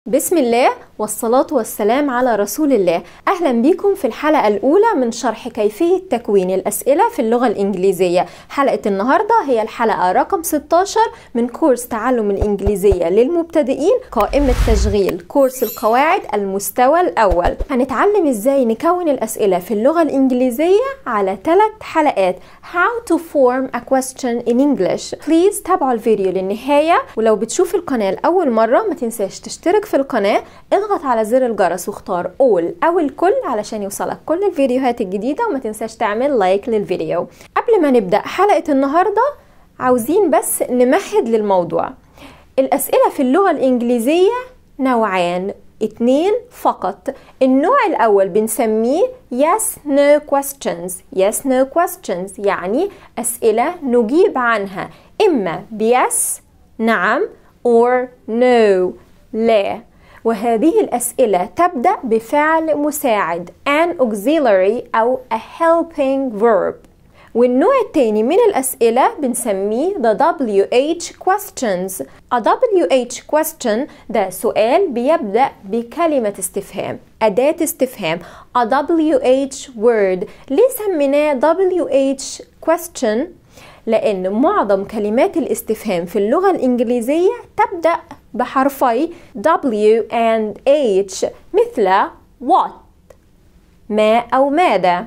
بسم الله والصلاة والسلام على رسول الله أهلا بكم في الحلقة الأولى من شرح كيفية تكوين الأسئلة في اللغة الإنجليزية حلقة النهاردة هي الحلقة رقم 16 من كورس تعلم الإنجليزية للمبتدئين قائمة تشغيل كورس القواعد المستوى الأول هنتعلم إزاي نكون الأسئلة في اللغة الإنجليزية على ثلاث حلقات How to form a question in English Please تابعوا الفيديو للنهاية ولو بتشوف القناة لأول مرة ما تنساش تشترك في القناة اضغط على زر الجرس واختار all أو الكل علشان يوصلك كل الفيديوهات الجديدة وما تنساش تعمل لايك للفيديو قبل ما نبدأ حلقة النهاردة عاوزين بس نمهد للموضوع الأسئلة في اللغة الإنجليزية نوعان اتنين فقط النوع الأول بنسميه yes no questions yes no questions يعني أسئلة نجيب عنها إما بيس نعم or no لا وهذه الأسئلة تبدأ بفعل مساعد an auxiliary أو a helping verb والنوع الثاني من الأسئلة بنسميه the WH questions a WH question ده سؤال بيبدأ بكلمة استفهام أداة استفهام a WH word ليه سميناه WH question لأن معظم كلمات الاستفهام في اللغة الإنجليزية تبدأ بحرفي W and H مثل what ما أو ماذا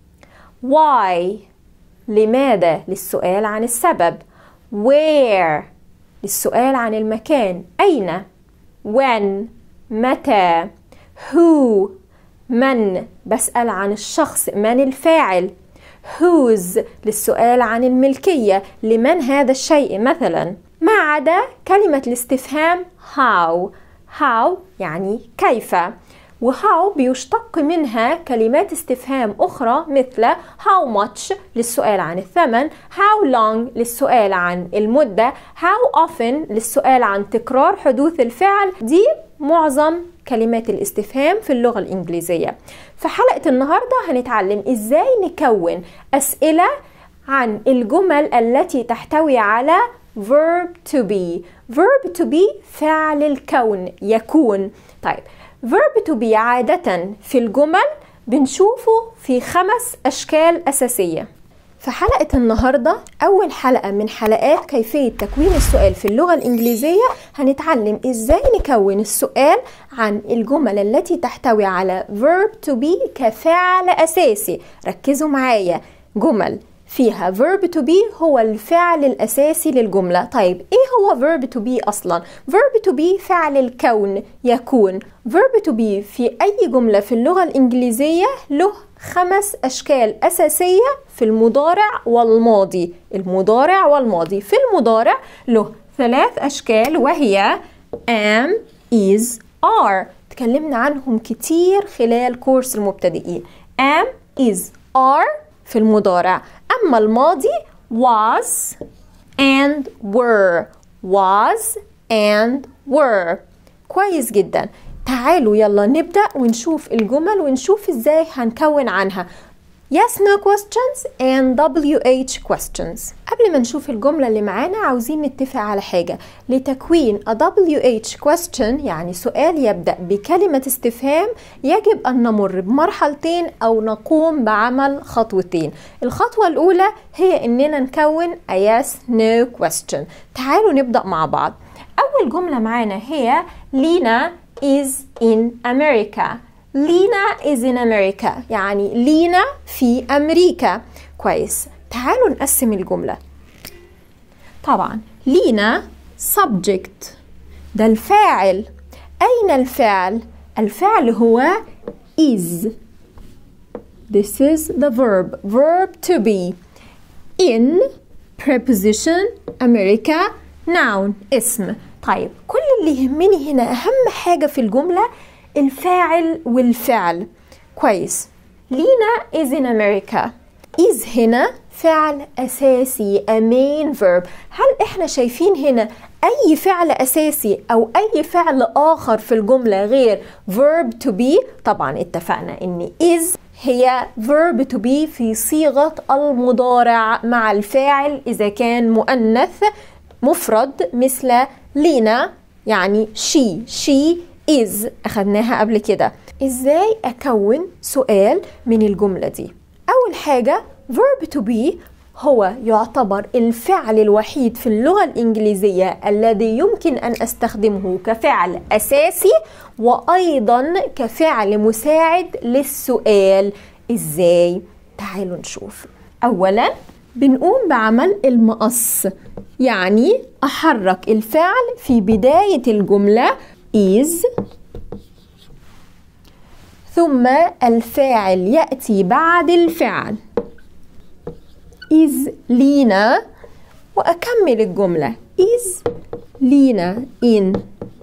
why لماذا للسؤال عن السبب where للسؤال عن المكان أين when متى who من بسأل عن الشخص من الفاعل whose للسؤال عن الملكية لمن هذا الشيء مثلا ما عدا كلمة الاستفهام how how يعني كيف وهاو بيشتق منها كلمات استفهام أخرى مثل how much للسؤال عن الثمن how long للسؤال عن المدة how often للسؤال عن تكرار حدوث الفعل دي معظم كلمات الاستفهام في اللغة الإنجليزية في حلقة النهاردة هنتعلم إزاي نكون أسئلة عن الجمل التي تحتوي على verb to be verb to be فعل الكون يكون طيب verb to be عادة في الجمل بنشوفه في خمس أشكال أساسية في حلقة النهاردة أول حلقة من حلقات كيفية تكوين السؤال في اللغة الإنجليزية هنتعلم إزاي نكون السؤال عن الجمل التي تحتوي على verb to be كفعل أساسي ركزوا معايا جمل فيها verb to be هو الفعل الأساسي للجملة طيب إيه هو verb to be أصلا؟ verb to be فعل الكون يكون verb to be في أي جملة في اللغة الإنجليزية له خمس أشكال أساسية في المضارع والماضي المضارع والماضي في المضارع له ثلاث أشكال وهي am is are تكلمنا عنهم كتير خلال كورس المبتدئين am is are في المضارع أما الماضي was and were was and were كويس جدا تعالوا يلا نبدأ ونشوف الجمل ونشوف ازاي هنكون عنها yes no questions and WH questions قبل ما نشوف الجملة اللي معانا عاوزين نتفق على حاجة لتكوين a WH question يعني سؤال يبدأ بكلمة استفهام يجب أن نمر بمرحلتين أو نقوم بعمل خطوتين الخطوة الأولى هي إننا نكون a yes no question تعالوا نبدأ مع بعض أول جملة معانا هي لينا is in America لينا is in America يعني لينا في أمريكا كويس تعالوا نقسم الجملة طبعا لينا subject ده الفاعل أين الفعل؟ الفعل هو is This is the verb verb to be in preposition America noun اسم طيب كل اللي يهمني هنا أهم حاجة في الجملة الفاعل والفعل كويس لينا is in America is هنا فعل أساسي a main verb هل إحنا شايفين هنا أي فعل أساسي أو أي فعل آخر في الجملة غير verb to be طبعا اتفقنا إن is هي verb to be في صيغة المضارع مع الفاعل إذا كان مؤنث مفرد مثل لينا يعني she she is أخدناها قبل كده إزاي أكون سؤال من الجملة دي أول حاجة verb to be هو يعتبر الفعل الوحيد في اللغة الإنجليزية الذي يمكن أن أستخدمه كفعل أساسي وأيضا كفعل مساعد للسؤال إزاي؟ تعالوا نشوف أولا بنقوم بعمل المقص يعني أحرك الفعل في بداية الجملة is ثم الفاعل يأتي بعد الفعل is لينا وأكمل الجملة is لينا in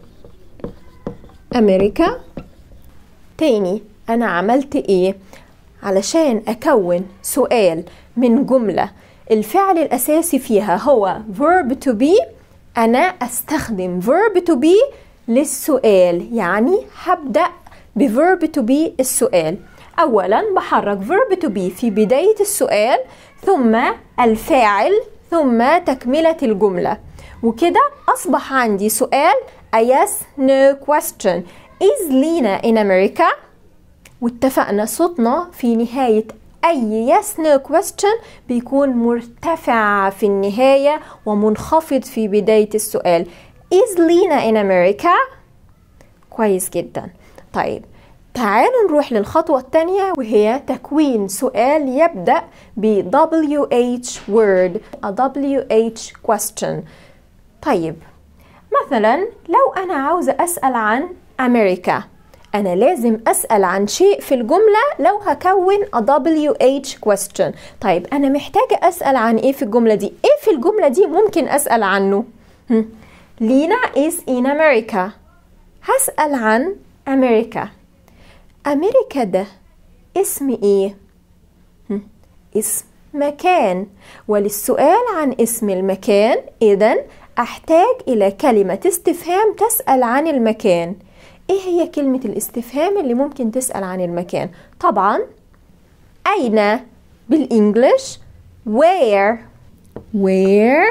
أمريكا تاني أنا عملت إيه علشان أكون سؤال من جملة الفعل الأساسي فيها هو verb to be أنا أستخدم verb to be للسؤال يعني هبدأ بverb to be السؤال أولا بحرك verb to be في بداية السؤال ثم الفاعل ثم تكملة الجملة وكده أصبح عندي سؤال a yes no question is Lena in America واتفقنا صوتنا في نهاية أي yes no question بيكون مرتفع في النهاية ومنخفض في بداية السؤال is Lena in America كويس جدا طيب تعالوا نروح للخطوة الثانية وهي تكوين سؤال يبدأ ب WH word a WH question طيب مثلا لو أنا عاوزة أسأل عن أمريكا أنا لازم أسأل عن شيء في الجملة لو هكون a WH question طيب أنا محتاجة أسأل عن إيه في الجملة دي إيه في الجملة دي ممكن أسأل عنه لينا is in America هسأل عن أمريكا أمريكا ده اسم إيه؟ اسم مكان وللسؤال عن اسم المكان إذا أحتاج إلى كلمة استفهام تسأل عن المكان إيه هي كلمة الاستفهام اللي ممكن تسأل عن المكان؟ طبعا أين بالإنجليش where where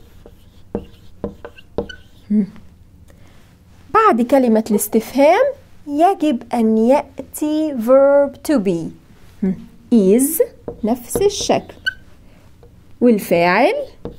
بعد كلمة الاستفهام يجب أن يأتي verb to be is نفس الشكل والفاعل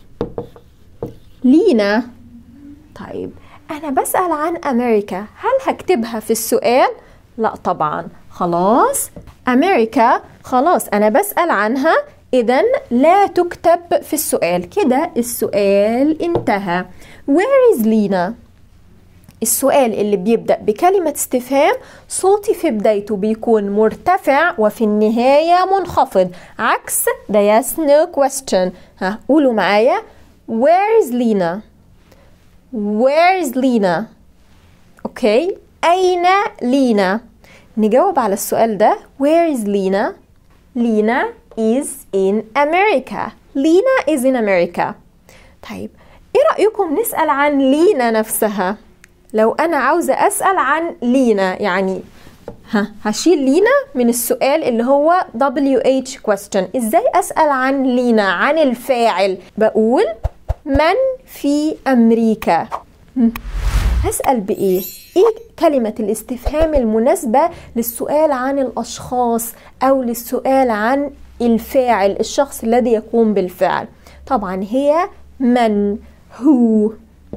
لينا طيب أنا بسأل عن أمريكا هل هكتبها في السؤال؟ لا طبعا خلاص أمريكا خلاص أنا بسأل عنها إذا لا تكتب في السؤال كده السؤال انتهى Where is لينا؟ السؤال اللي بيبدأ بكلمة استفهام صوتي في بدايته بيكون مرتفع وفي النهاية منخفض عكس the yes no question ها قولوا معايا where is لينا where is لينا اوكي أين لينا نجاوب على السؤال ده where is لينا لينا is in America لينا is in America طيب ايه رأيكم نسأل عن لينا نفسها لو أنا عاوزة أسأل عن لينا يعني ها هشيل لينا من السؤال اللي هو WH question إزاي أسأل عن لينا عن الفاعل بقول من في أمريكا هسأل بإيه إيه كلمة الاستفهام المناسبة للسؤال عن الأشخاص أو للسؤال عن الفاعل الشخص الذي يقوم بالفعل طبعا هي من هو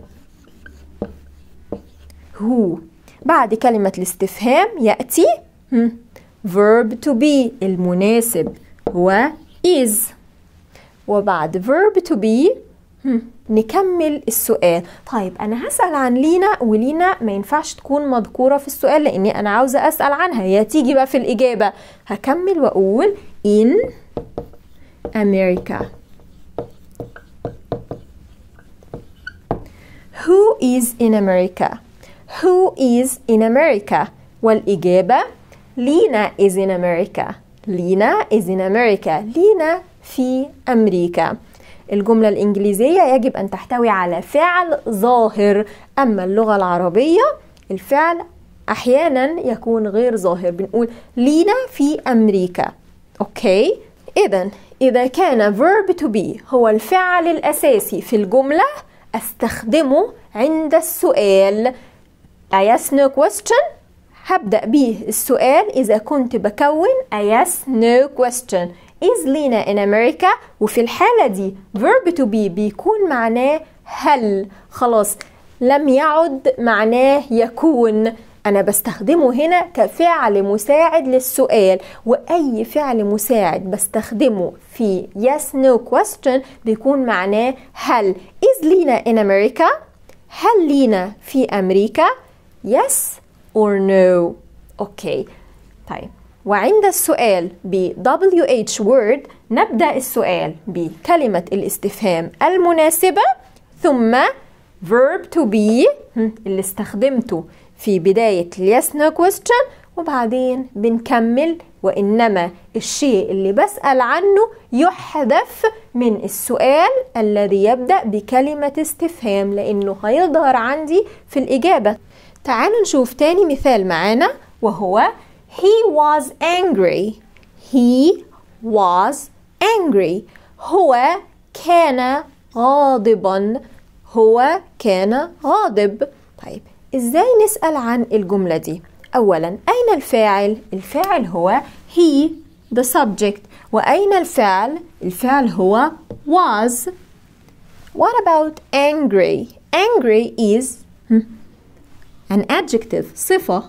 هو بعد كلمة الاستفهام يأتي verb to be المناسب هو is وبعد verb to be نكمل السؤال طيب أنا هسأل عن لينا ولينا ما ينفعش تكون مذكورة في السؤال لأني أنا عاوزة أسأل عنها هي تيجي بقى في الإجابة هكمل وأقول in America Who is in America? Who is in America? والإجابة لينا is in America. لينا is in America. لينا في أمريكا. الجملة الإنجليزية يجب أن تحتوي على فعل ظاهر أما اللغة العربية الفعل أحيانا يكون غير ظاهر بنقول لينا في أمريكا أوكي إذا إذا كان verb to be هو الفعل الأساسي في الجملة استخدمه عند السؤال a yes no question هبدأ بيه السؤال إذا كنت بكون a yes no question is Lena in America وفي الحالة دي verb to be بيكون معناه هل خلاص لم يعد معناه يكون أنا بستخدمه هنا كفعل مساعد للسؤال وأي فعل مساعد بستخدمه في yes no question بيكون معناه هل is Lena in America هل لينا في أمريكا yes or no أوكي طيب وعند السؤال ب WH word نبدأ السؤال بكلمة الاستفهام المناسبة ثم verb to be اللي استخدمته في بداية yes no question وبعدين بنكمل وإنما الشيء اللي بسأل عنه يحذف من السؤال الذي يبدأ بكلمة استفهام لأنه هيظهر عندي في الإجابة تعالوا نشوف تاني مثال معانا وهو He was angry He was angry هو كان غاضبا هو كان غاضب طيب ازاي نسأل عن الجملة دي أولا أين الفاعل؟ الفاعل هو he the subject وأين الفعل؟ الفعل هو was What about angry? Angry is an adjective صفة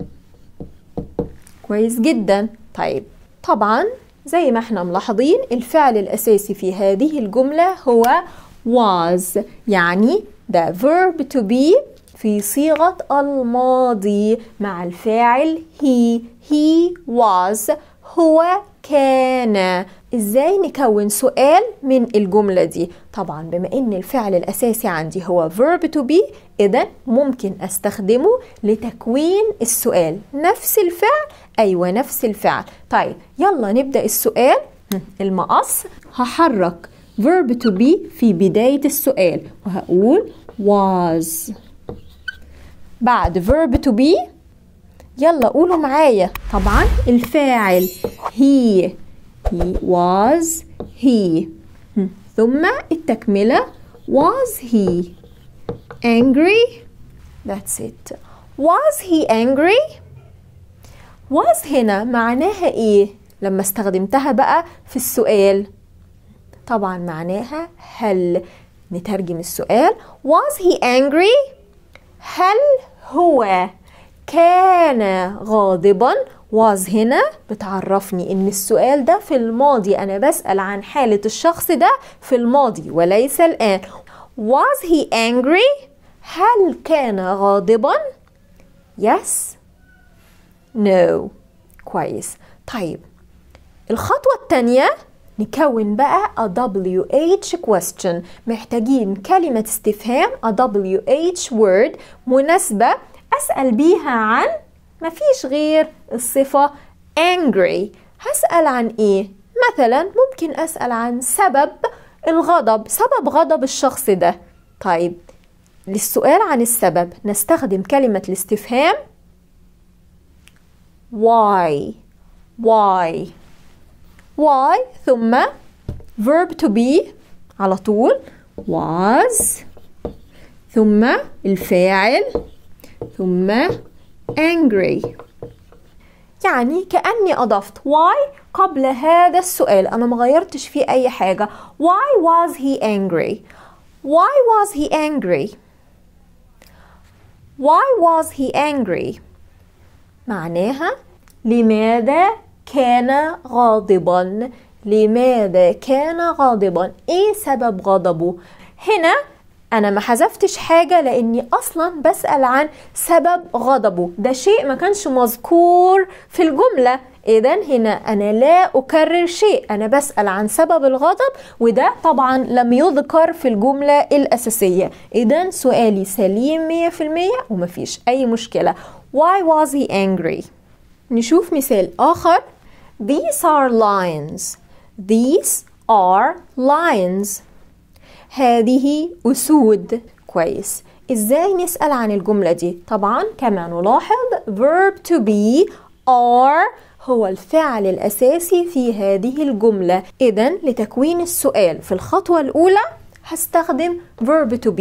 كويس جدا طيب طبعا زي ما احنا ملاحظين الفعل الأساسي في هذه الجملة هو was يعني the verb to be في صيغة الماضي مع الفاعل he he was هو كان ازاي نكون سؤال من الجملة دي طبعا بما ان الفعل الاساسي عندي هو verb to be اذا ممكن استخدمه لتكوين السؤال نفس الفعل ايوه نفس الفعل طيب يلا نبدأ السؤال المقص هحرك verb to be في بداية السؤال وهقول was بعد verb to be يلا قولوا معايا طبعا الفاعل he he was he ثم التكملة was he angry that's it was he angry was هنا معناها ايه لما استخدمتها بقى في السؤال طبعا معناها هل نترجم السؤال was he angry هل هو كان غاضبا was هنا بتعرفني ان السؤال ده في الماضي انا بسأل عن حالة الشخص ده في الماضي وليس الان was he angry هل كان غاضبا yes no كويس طيب الخطوة الثانية نكون بقى a WH question محتاجين كلمة استفهام a WH word مناسبة أسأل بيها عن مفيش غير الصفة angry هسأل عن إيه؟ مثلا ممكن أسأل عن سبب الغضب سبب غضب الشخص ده طيب للسؤال عن السبب نستخدم كلمة الاستفهام why why why ثم verb to be على طول was ثم الفاعل ثم angry يعني كأني أضفت why قبل هذا السؤال أنا ما غيرتش فيه أي حاجة why was he angry why was he angry why was he angry معناها لماذا كان غاضبا لماذا كان غاضبا ايه سبب غضبه هنا انا ما حذفتش حاجة لاني اصلا بسأل عن سبب غضبه ده شيء ما كانش مذكور في الجملة اذا هنا انا لا اكرر شيء انا بسأل عن سبب الغضب وده طبعا لم يذكر في الجملة الاساسية اذا سؤالي سليم مية في المية ومفيش اي مشكلة why was he angry نشوف مثال اخر these are lions these are lions هذه أسود كويس إزاي نسأل عن الجملة دي؟ طبعا كما نلاحظ verb to be are هو الفعل الأساسي في هذه الجملة إذا لتكوين السؤال في الخطوة الأولى هستخدم verb to be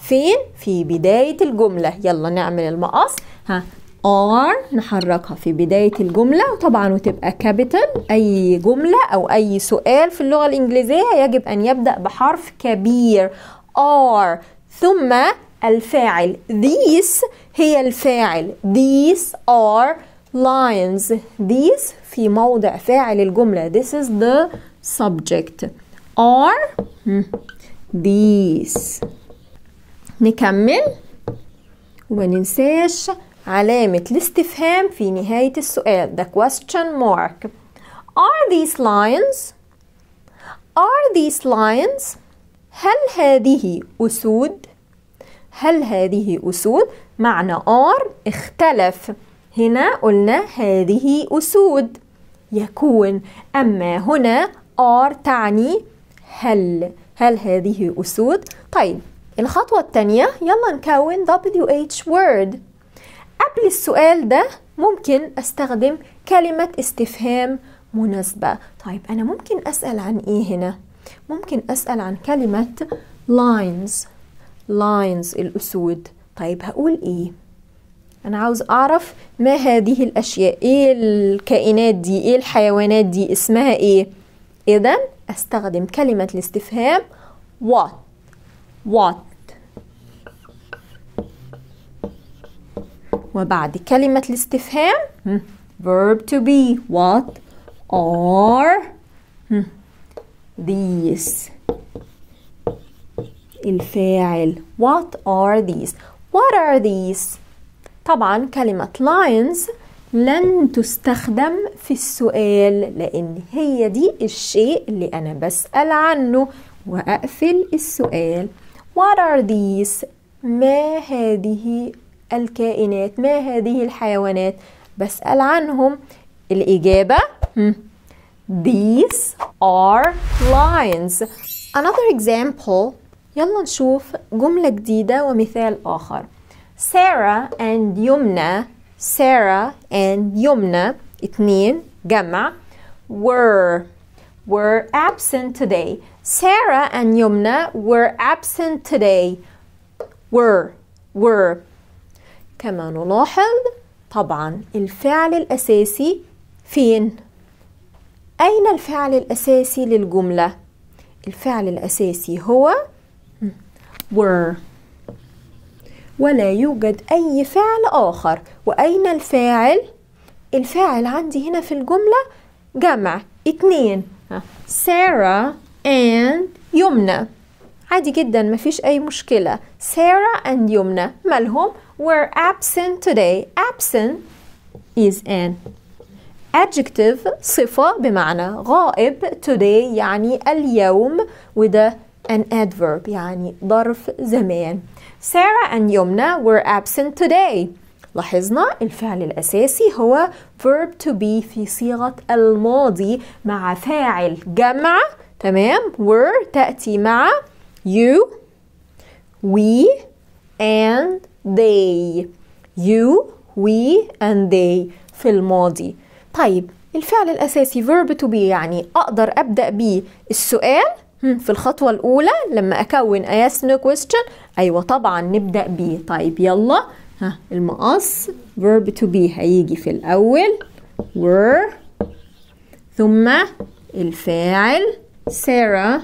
فين في بداية الجملة يلا نعمل المقص ها are نحركها في بداية الجملة وطبعا وتبقى capital أي جملة أو أي سؤال في اللغة الإنجليزية يجب أن يبدأ بحرف كبير are ثم الفاعل these هي الفاعل these are lions these في موضع فاعل الجملة this is the subject are these نكمل وما ننساش علامة الاستفهام في نهاية السؤال the question mark are these lions are these lions هل هذه أسود هل هذه أسود معنى are اختلف هنا قلنا هذه أسود يكون أما هنا are تعني هل هل هذه أسود طيب الخطوة الثانية يلا نكون WH word قبل السؤال ده ممكن استخدم كلمة استفهام مناسبة طيب أنا ممكن أسأل عن إيه هنا ممكن أسأل عن كلمة lines lines الأسود طيب هقول إيه أنا عاوز أعرف ما هذه الأشياء إيه الكائنات دي إيه الحيوانات دي اسمها إيه إذا أستخدم كلمة الاستفهام what what وبعد كلمة الاستفهام verb to be what are these الفاعل what are these what are these طبعا كلمة lions لن تستخدم في السؤال لأن هي دي الشيء اللي أنا بسأل عنه وأقفل السؤال What are these؟ ما هذه الكائنات؟ ما هذه الحيوانات؟ بسأل عنهم الإجابة These are lions Another example يلا نشوف جملة جديدة ومثال آخر Sarah and يمنى Sarah and يمنى اتنين جمع were were absent today Sarah and يمنى were absent today were were كما نلاحظ طبعا الفعل الأساسي فين؟ أين الفعل الأساسي للجملة؟ الفعل الأساسي هو were ولا يوجد أي فعل آخر وأين الفاعل؟ الفاعل عندي هنا في الجملة جمع اتنين سارة and يمنى عادي جدا مفيش أي مشكلة سارة and يمنى مالهم were absent today absent is an adjective صفة بمعنى غائب today يعني اليوم وده an adverb يعني ظرف زمان Sarah and يمنى were absent today لاحظنا الفعل الأساسي هو verb to be في صيغة الماضي مع فاعل جمع تمام were تأتي مع you we and they you we and they في الماضي طيب الفعل الأساسي verb to be يعني أقدر أبدأ بيه السؤال في الخطوة الأولى لما أكون a yes no question أيوة طبعا نبدأ بيه طيب يلا ها المقص verb to be هيجي في الأول were ثم الفاعل Sarah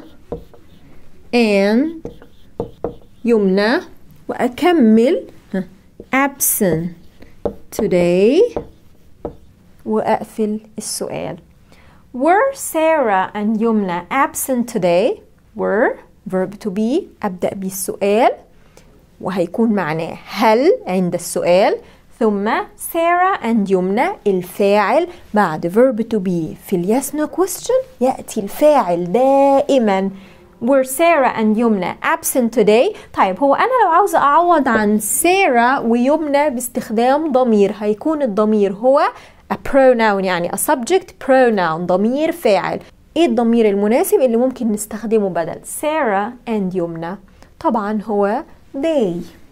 and يمنى وأكمل absent today وأقفل السؤال Were Sarah and يمنى absent today? Were verb to be أبدأ بالسؤال وهيكون معناه هل عند السؤال ثم Sarah and يمنى الفاعل بعد verb to be في ال yes no question يأتي الفاعل دائما were Sarah and يمنى absent today طيب هو أنا لو عاوزة أعوض عن سارة ويمنى باستخدام ضمير هيكون الضمير هو a pronoun يعني a subject pronoun ضمير فاعل ايه الضمير المناسب اللي ممكن نستخدمه بدل Sarah and يمنى طبعا هو they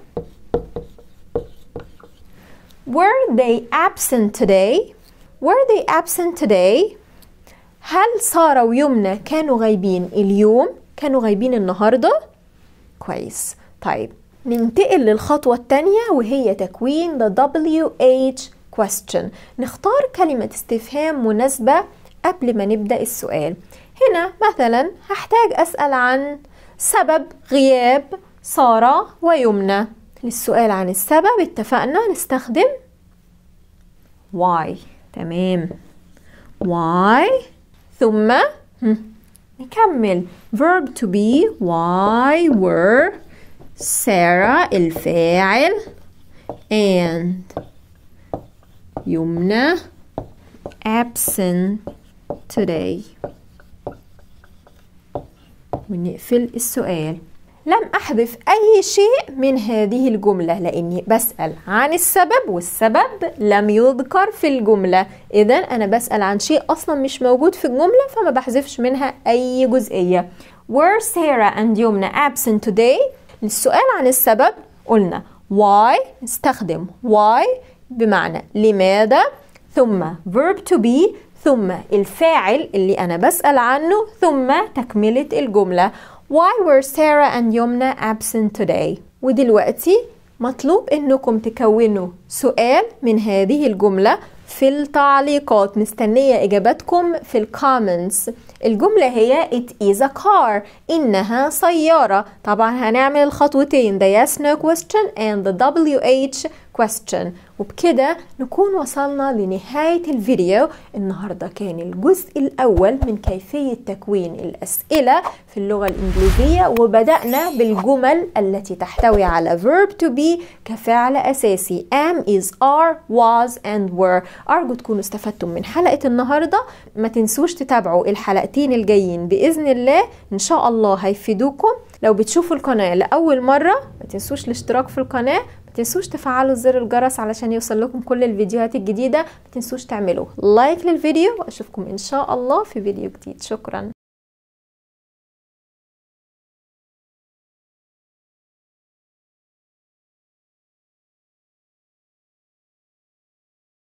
Were they absent today? Were they absent today? هل سارة ويمنى كانوا غايبين اليوم؟ كانوا غايبين النهاردة؟ كويس طيب ننتقل للخطوة الثانية وهي تكوين the WH question نختار كلمة استفهام مناسبة قبل ما نبدأ السؤال هنا مثلا هحتاج أسأل عن سبب غياب سارة ويمنى للسؤال عن السبب اتفقنا نستخدم why تمام why ثم نكمل verb to be why were Sarah الفاعل and يمنى absent today ونقفل السؤال لم أحذف أي شيء من هذه الجملة لأني بسأل عن السبب والسبب لم يذكر في الجملة إذا أنا بسأل عن شيء أصلا مش موجود في الجملة فما بحذفش منها أي جزئية Were Sarah and يمنى absent today للسؤال عن السبب قلنا why نستخدم why بمعنى لماذا ثم verb to be ثم الفاعل اللي أنا بسأل عنه ثم تكملة الجملة Why were Sarah and يمنى absent today؟ ودلوقتي مطلوب انكم تكونوا سؤال من هذه الجملة في التعليقات مستنية إجاباتكم في الكومنتس الجملة هي it is a car إنها سيارة طبعا هنعمل الخطوتين the yes no question and the WH question وبكده نكون وصلنا لنهاية الفيديو النهاردة كان الجزء الأول من كيفية تكوين الأسئلة في اللغة الإنجليزية وبدأنا بالجمل التي تحتوي على verb to be كفعل أساسي am is are was and were أرجو تكونوا استفدتم من حلقة النهاردة ما تنسوش تتابعوا الحلقتين الجايين بإذن الله إن شاء الله هيفيدوكم لو بتشوفوا القناة لأول مرة ما تنسوش الاشتراك في القناة تنسوش تفعلوا زر الجرس علشان يوصل لكم كل الفيديوهات الجديدة ما تنسوش تعملوا لايك للفيديو واشوفكم ان شاء الله في فيديو جديد شكرا